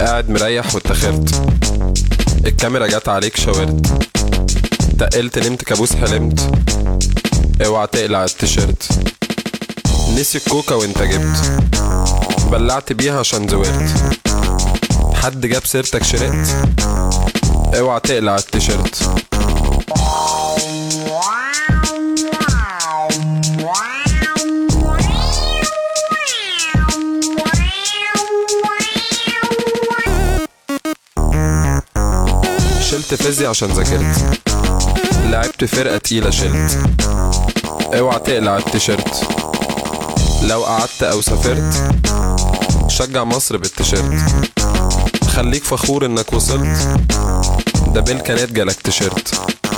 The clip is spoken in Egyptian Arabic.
قاعد مريح واتخرت الكاميرا جت عليك شاورت تقلت نمت كابوس حلمت اوعى تقلع التيشيرت نسي الكوكا وانت جبت بلعت بيها عشان زورت حد جاب سيرتك شرقت اوعى تقلع التيشيرت شلت فيزياء عشان ذاكرت لعبت فرقة تقيلة شلت اوعى تقلع التيشيرت لو قعدت او سافرت شجع مصر بالتيشيرت خليك فخور انك وصلت ده بالكنات جالك تيشيرت